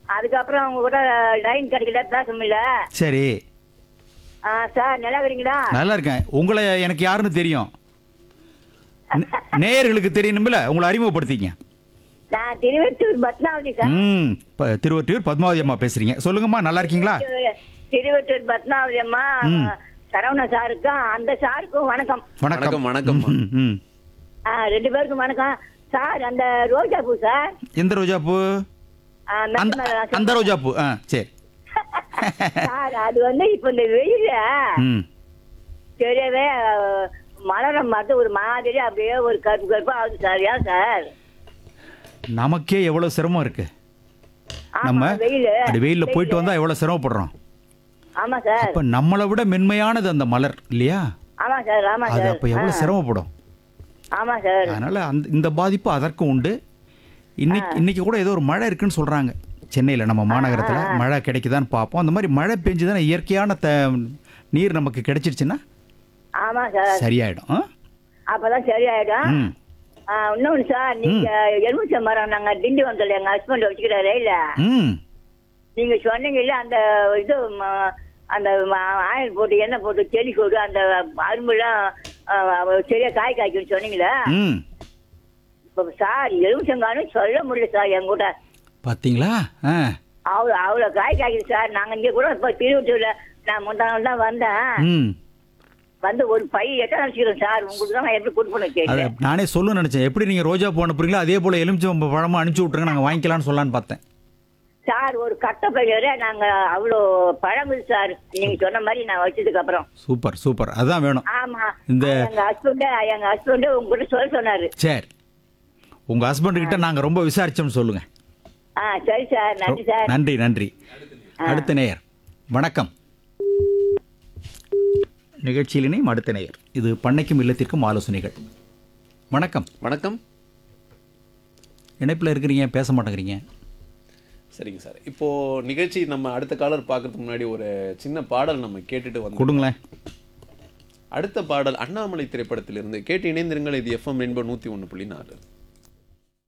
அதுக்கப்புறம் உங்க கூட லைன் கிடைக்கல பேச முடியல சரி ஆ, சார் நல்லா இருக்கிறீங்களா நல்லா இருக்கேன் உங்களை எனக்கு யாருன்னு தெரியும் நே- நேயர்களுக்கு தெரியணும்ல உங்களை அறிமுகப்படுத்திங்க நான் திருவெட்டூர் பத்மாவதி சார் ம் இப்போ திருவொற்றியூர் பத்மாவதி அம்மா பேசுறீங்க சொல்லுங்கம்மா நல்லா இருக்கீங்களா திருவெட்டூர் பத்மாவதி அம்மா ம். சரவண சாருக்கும் அந்த சாருக்கும் வணக்கம் வணக்கம் வணக்கம், வணக்கம்மா. ம், ம். ஆ, ரெண்டு பேருக்கும் வணக்கம் சார் அந்த ரோஜா பூ சார் எந்த ரோஜா பூ ஆ, அந்த மெத்த மேல சார். அந்த ரோஜா பூ ஆ சரி சார் அது வந்து இப்ப இந்த வெயில ம் தெரியவே மலரம் பார்த்து ஒரு மாதிரி அப்படியே ஒரு கருப்பு கருப்பா ஆகுது சார் ஏன் சார் நமக்கே எவ்வளவு சிரமம் இருக்கு ஆமா, நம்ம வெயிலு. அப்படி வெயில்ல போயிட்டு வெயிலு. வந்தா எவ்வளவு சிரமப்படுறோம் ஆமா சார் அப்ப நம்மளை விட மென்மையானது அந்த மலர் இல்லையா ஆமா சார் ஆமா அது சார் அப்ப எவ்வளவு ஆ, சிரமப்படும் ஆமா சார் அதனால அந்த இந்த பாதிப்பு அதற்கும் உண்டு இன்னைக்கு இன்னைக்கு கூட ஏதோ ஒரு மழை இருக்குன்னு சொல்றாங்க சென்னையில நம்ம மாநகரத்துல மழை கிடைக்குதான்னு பார்ப்போம் அந்த மாதிரி மழை பெஞ்சுதானே இயற்கையான த நீர் நமக்கு கிடைச்சிருச்சுன்னா ஆமா சார் சரியாயிடும் ஆ? அப்பதான் சரியாயிடும் ம் ஆ, இன்னொன்னு சார் நீங்க எலுமிச்சை மரம் நாங்க திண்டிவனத்துல எங்க ஹஸ்பண்ட் வச்சுக்கிறாரு இல்ல ம் நீங்க சொன்னீங்கல்ல அந்த இது ம- அந்த ம- ஆயில் போட்டு எண்ணெய் போட்டு செடி கொடு அந்த அரும்புலாம் ஆ, சரியா காய் காய்க்குன்னு சொன்னீங்களே ம் இப்ப சார் எலுமிச்சங்கானும் சொல்ல முடியல சார் என் கூட பாத்தீங்களா ஆ அவ்வளோ அவ்வளோ காய் காய்க்குது சார் நாங்க இங்க கூட இப்ப திருவட்டூர்ல நான் முந்தா நாள் தான் வந்தேன் ம் வந்து ஒரு பை எட்ட நினைச்சுக்கிறேன் சார் உங்களுக்கு தான் நான் எப்படி கொடுப்பேன்னு அதை கேட்டேன் நானே சொல்ல நினைச்சேன் எப்படி நீங்க ரோஜா பூ அனுப்புறீங்களோ அதே போல எலுமிச்சம் பழமும் அனுப்பிச்சு விட்டுருங்க நாங்க வாங்கிக்கலாம்னு சொல்லலான்னு பார்த்தேன் சார் ஒரு கட்ட பையரே நாங்க அவ்வளோ பழங்குது சார் நீங்க சொன்ன மாதிரி நான் வச்சதுக்கு அப்புறம் சூப்பர் சூப்பர் அதான் வேணும் ஆமா இந்த- எங்க ஹஸ்பண்ட் எங்க ஹஸ்பண்ட் உங்ககிட்ட சொல்ல சொன்னாரு சரி உங்க ஹஸ்பண்ட் கிட்ட நாங்க ரொம்ப விசாரிச்சோம்னு சொல்லுங்க ஆ சரி சார் நன்றி சார் நன்றி நன்றி அடுத்த நேயர் வணக்கம் நிகழ்ச்சியிலேயும் அடுத்த நேயர் இது பண்ணைக்கும் இல்லத்திற்கும் ஆலோசனைகள் வணக்கம் வணக்கம் இணைப்பில் இருக்கிறீங்க பேச மாட்டேங்கிறீங்க சரிங்க சார் இப்போ நிகழ்ச்சி நம்ம அடுத்த காலர் பார்க்கறதுக்கு முன்னாடி ஒரு சின்ன பாடல் நம்ம கேட்டுட்டு வந்து கொடுங்களேன் அடுத்த பாடல் அண்ணாமலை திரைப்படத்திலிருந்து கேட்டு இணைந்திருங்கள் இது எஃப்எம் ரெயின்போ நூற்றி ஒன்று புள்ளி நாலு